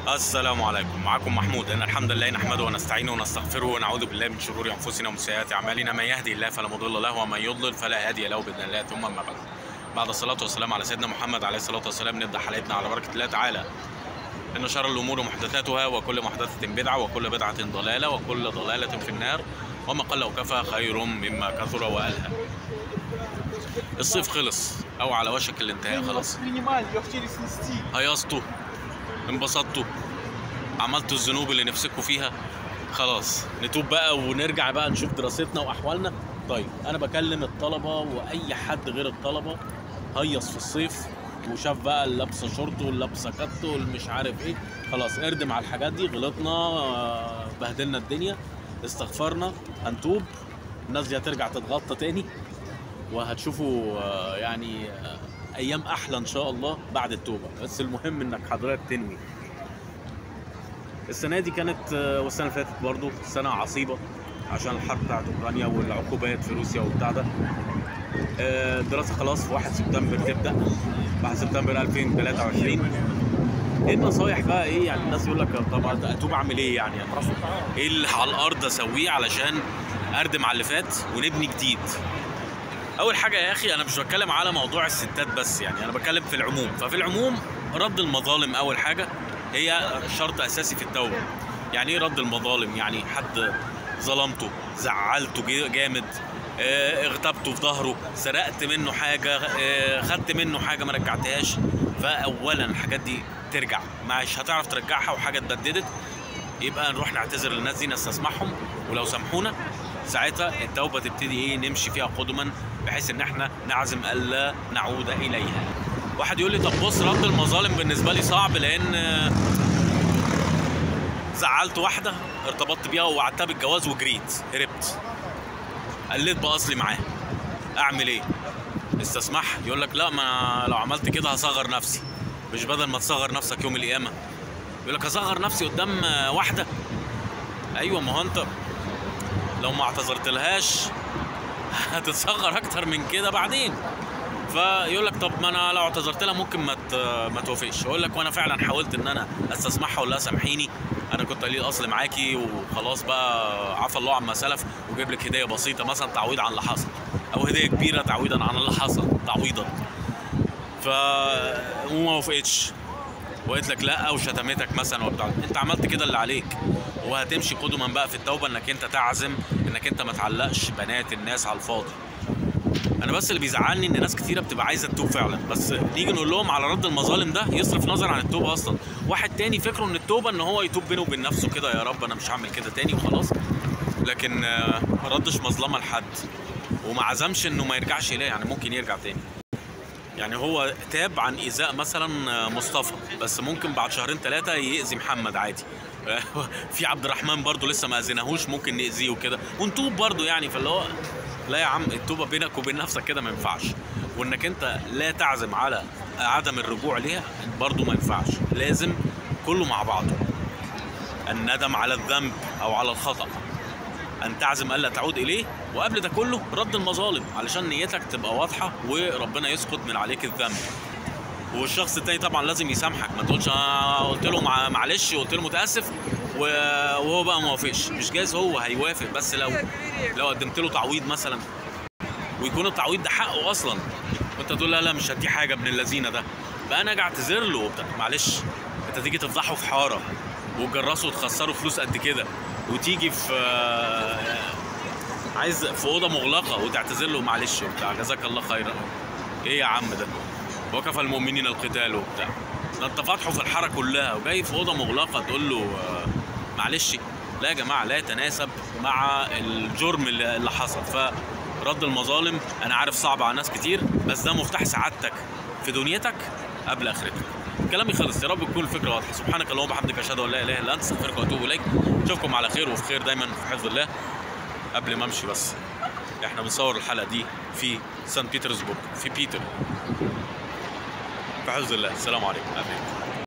السلام عليكم معكم محمود ان الحمد لله نحمده ونستعينه ونستغفره ونعوذ بالله من شرور انفسنا ومن سيئات اعمالنا من يهدي الله فلا مضل له ومن يضلل فلا هادي له باذن الله ثم اما بعد بعد الصلاه والسلام على سيدنا محمد عليه الصلاه والسلام نبدا حلقتنا على بركه الله تعالى ان شر الامور محدثاتها وكل محدثه بدعه وكل بدعه ضلاله وكل ضلاله في النار وما قل وكفى خير مما كثر والهى الصيف خلص او على وشك الانتهاء خلاص Минимально, ее хотели снести. هيصتوا انبسطتوا عملتوا الذنوب اللي نفسكوا فيها خلاص نتوب بقى ونرجع بقى نشوف دراستنا واحوالنا طيب انا بكلم الطلبه واي حد غير الطلبه هيص في الصيف وشاف بقى اللبسه شورت واللبسه كات والمش عارف ايه خلاص اردم على الحاجات دي غلطنا آه، بهدلنا الدنيا استغفرنا هنتوب الناس دي هترجع تتغطى تاني وهتشوفوا آه، يعني آه، ايام احلى ان شاء الله بعد التوبه بس المهم انك حضرتك تنوي السنه دي كانت آه، والسنه اللي فاتت برضو سنه عصيبه عشان الحرب بتاعت اوكرانيا والعقوبات في روسيا وبتاع ده آه، الدراسه خلاص في 1 سبتمبر تبدا 1 سبتمبر 2023 ايه النصايح بقى ايه يعني الناس يقول لك طب اتوب اعمل ايه يعني, يعني ايه اللي على الارض اسويه علشان اردم على اللي فات ونبني جديد اول حاجه يا اخي انا مش بتكلم على موضوع الستات بس يعني انا بتكلم في العموم ففي العموم رد المظالم اول حاجه هي شرط اساسي في التوبه يعني ايه رد المظالم يعني حد ظلمته زعلته جي- جامد آه، اغتبته في ظهره سرقت منه حاجه آه، خدت منه حاجه ما رجعتهاش فاولا الحاجات دي ترجع مش هتعرف ترجعها وحاجه اتبددت يبقى نروح نعتذر للناس دي نستسمحهم ولو سامحونا ساعتها التوبه تبتدي ايه نمشي فيها قدما بحيث ان احنا نعزم الا نعود اليها. واحد يقول لي طب بص رد المظالم بالنسبه لي صعب لان آه، زعلت واحده ارتبطت بيها ووعدتها بالجواز وجريت هربت. قلت باصلي معاها. اعمل ايه؟ استسمح يقول لك لا ما لو عملت كده هصغر نفسي. مش بدل ما تصغر نفسك يوم القيامه. يقول لك اصغر نفسي قدام آه، واحده. ايوه ما هو انت لو ما اعتذرتلهاش هتتصغر اكتر من كده بعدين فيقول لك طب ما انا لو اعتذرت لها ممكن ما ت- ما توافقش اقول لك وانا فعلا حاولت ان انا استسمحها ولا سامحيني انا كنت قليل الاصل معاكي وخلاص بقى عفى الله عما سلف وجيب لك هديه بسيطه مثلا تعويض عن اللي حصل او هديه كبيره تعويضا عن اللي حصل تعويضا ف وما وافقتش وقالت لك لا وشتمتك مثلا وبتاع انت عملت كده اللي عليك وهتمشي قدما بقى في التوبه انك انت تعزم انك انت ما تعلقش بنات الناس على الفاضي انا بس اللي بيزعلني ان ناس كتيره بتبقى عايزه تتوب فعلا بس نيجي نقول لهم على رد المظالم ده يصرف نظر عن التوبه اصلا واحد تاني فكره ان التوبه ان هو يتوب بينه وبين نفسه كده يا رب انا مش هعمل كده تاني وخلاص لكن آه، ما ردش مظلمه لحد وما عزمش انه ما يرجعش اليها يعني ممكن يرجع تاني يعني هو تاب عن ايذاء مثلا مصطفى بس ممكن بعد شهرين ثلاثه يأذي محمد عادي في عبد الرحمن برضو لسه ما اذيناهوش ممكن نأذيه وكده ونتوب برضو يعني فاللي هو لا يا عم التوبه بينك وبين نفسك كده ما ينفعش وانك انت لا تعزم على عدم الرجوع ليها برضو ما ينفعش لازم كله مع بعضه الندم على الذنب او على الخطأ ان تعزم الا تعود اليه وقبل ده كله رد المظالم علشان نيتك تبقى واضحه وربنا يسقط من عليك الذنب والشخص التاني طبعا لازم يسامحك ما تقولش انا قلت له مع- معلش قلت له متاسف و- وهو بقى ما وافقش مش جايز هو هيوافق بس لو لو قدمت له تعويض مثلا ويكون التعويض ده حقه اصلا وانت تقول لا لا مش هديه حاجه ابن اللذينه ده بقى انا اجي اعتذر له وبتاع معلش انت تيجي تفضحه في حاره وتجرسه وتخسره فلوس قد كده وتيجي في عايز في اوضه مغلقه وتعتذر له معلش وبتاع جزاك الله خيرا ايه يا عم ده وكفى المؤمنين القتال وبتاع ده انت فاتحه في الحاره كلها وجاي في اوضه مغلقه تقول له آه، معلش لا يا جماعه لا يتناسب مع الجرم اللي اللي حصل فرد المظالم انا عارف صعب على ناس كتير بس ده مفتاح سعادتك في دنيتك قبل اخرتك كلامي خلص يا رب تكون الفكره واضحه سبحانك اللهم وبحمدك اشهد ان لا اله الا انت استغفرك واتوب اليك اشوفكم على خير وفي خير دايما في حفظ الله قبل ما امشي بس احنا بنصور الحلقه دي في سان بيترسبورغ في بيتر في حفظ الله السلام عليكم امين